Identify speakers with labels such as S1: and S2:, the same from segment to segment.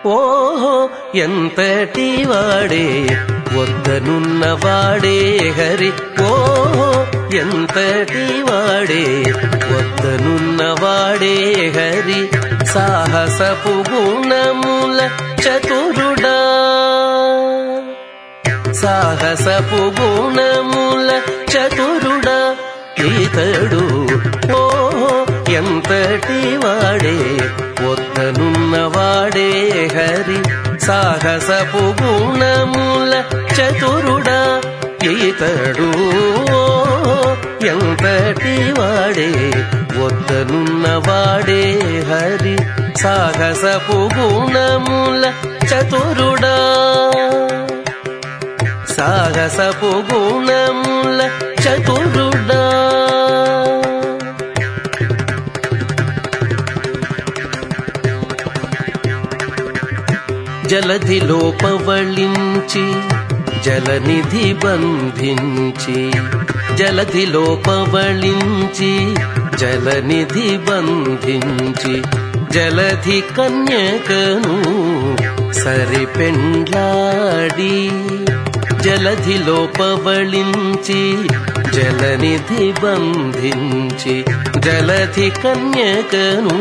S1: ఓహో ఎంతటి వాడే వద్దనున్నవాడే హరి ఓహో ఎంతటి వాడే వద్దనున్నవాడే హరి సాహసపు గుణముల చతురుడా సాహసపు గుణముల చతురుడా ఈతడు ఓ ఎంతటి వాడే వద్దనున్నవాడే హరి సాహసపు గుణముల చతురుడా ఈతడు ఓ ఎంతటి వాడే వద్దనున్నవాడే హరి సాహసపు గుణముల చతురుడా సాహసపు గుణముల చతురుడా జలధిలో పవళించి జలనిధి బంధించి జలధిలో పవళించి జలనిధి బంధించి జలధి కన్యకను సరిపెండ్లాడి జలధిలో పవళించి జలనిధి బంధించి జలధి కన్యకను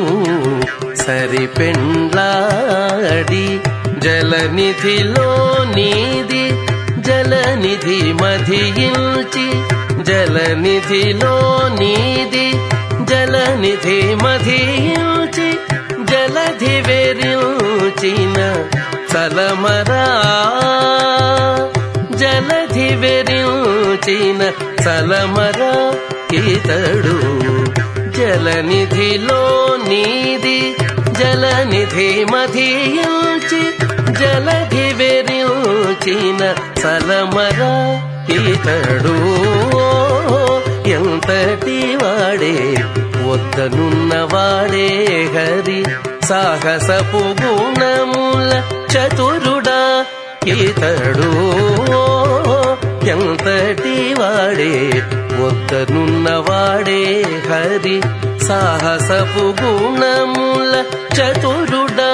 S1: సరిపెండ్లాడి జలనిధిలో నీది జలనిధి మధియించి జలనిధిలో నీది జలనిధి మధియించి జలధి వెరిచిన చలమరా జలధి వెరిచిన చలమరా ఇతడు జలనిధిలో నీది జలనిధి మధియించి జలధి వెరిచిన చలమరా ఇతడు ఎంతటి వాడే వద్దనున్నవాడే హరి సాహసపు గుణముల చతురుడా ఇతడు ఎంతటి వాడే వద్దనున్నవాడే హరి సాహసపు గుణముల చతురుడా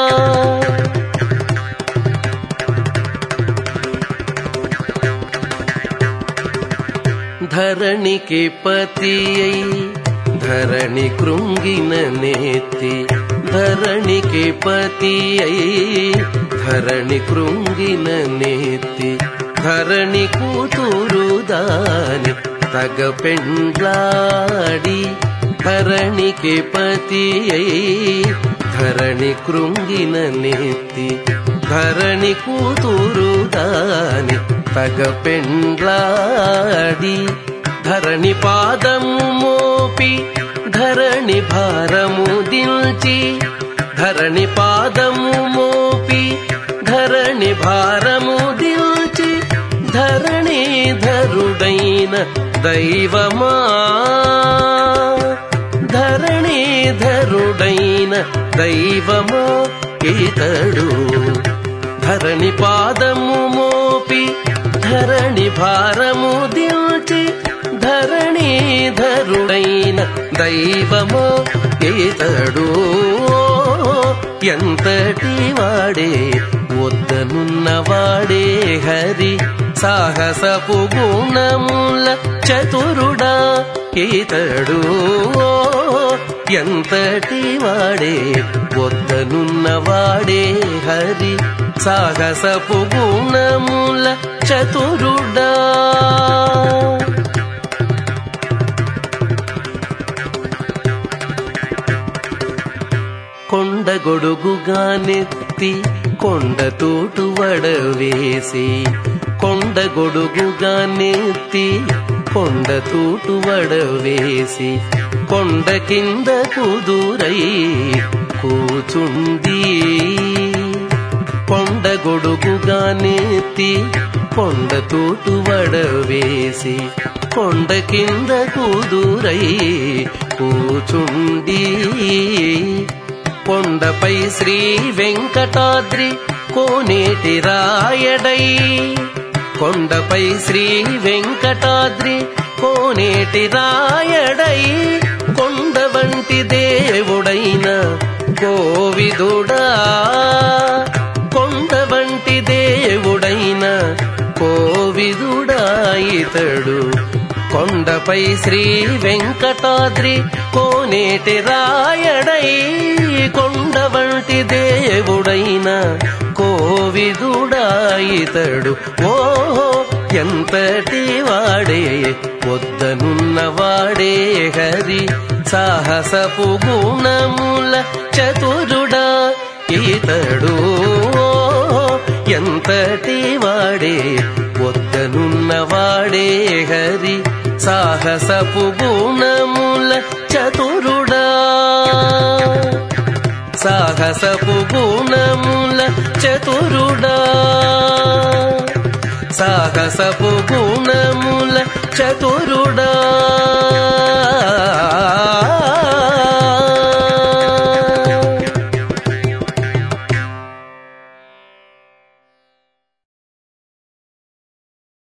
S1: ధరణికి పతి అయి ధరణి కృంగిన నేతి ధరణికి పతి అయి ధరణి కృంగిన నేతి ధరణి కూతురు దాని తగ పెండ్లాడి ధరణికి పతి అయి ధరణి కృంగిన నేతి ధరణి కూతురు దాని తగ పెండ్లాడి ధరణి పాదము మోపి ధరణి భారము దిల్చి ధరణి పాదము మోపి ధరణి భారము దిల్చి ధరణి ధరుడైన దైవమా ధరణి ధరుడైన దైవమా ఇతడు ధరణి పాదము మోపి ధరణి భారము దిల్చి ధరణి ధరుడైన దైవమో ఇతడు ఎంతటి వాడే వద్దనున్నవాడే హరి సాహసపు గుణముల చతురుడా ఇతడు ఎంతటి వాడే వద్దనున్నవాడే హరి సాహసపు గుణముల చతురుడా కొండ గొడుగుగా నెత్తి కొండ తోటు వడవేసి కొండ గొడుగుగా నెత్తి కొండ తోటు వడవేసి కొండ కింద కుదురై కూచుంది కొండ గొడుగుగా నెత్తి కొండ తోటు వడవేసి కొండ కింద కుదురై కూచుండి కొండపై శ్రీ వెంకటాద్రి కోనేటి రాయడై కొండపై శ్రీ వెంకటాద్రి కోనేటి రాయడై కొండ వంటి దేవుడైన కోవిదుడా ఇతడు కొండపై శ్రీ వెంకటాద్రి కోనేటి రాయడై కొండ వంటి దేవుడైన కోవిదుడా ఇతడు ఓ ఎంతటి వాడే వద్దనున్న వాడే హరి సాహసపు గుణముల చతురుడా ఇతడు ఓ ఎంతటి వాడే వద్దనున్న వాడే హరి సాహసపు గుణముల చతురుడా సాహసపు గుణముల చతురుడా సాహసపు గుణముల చతురుడా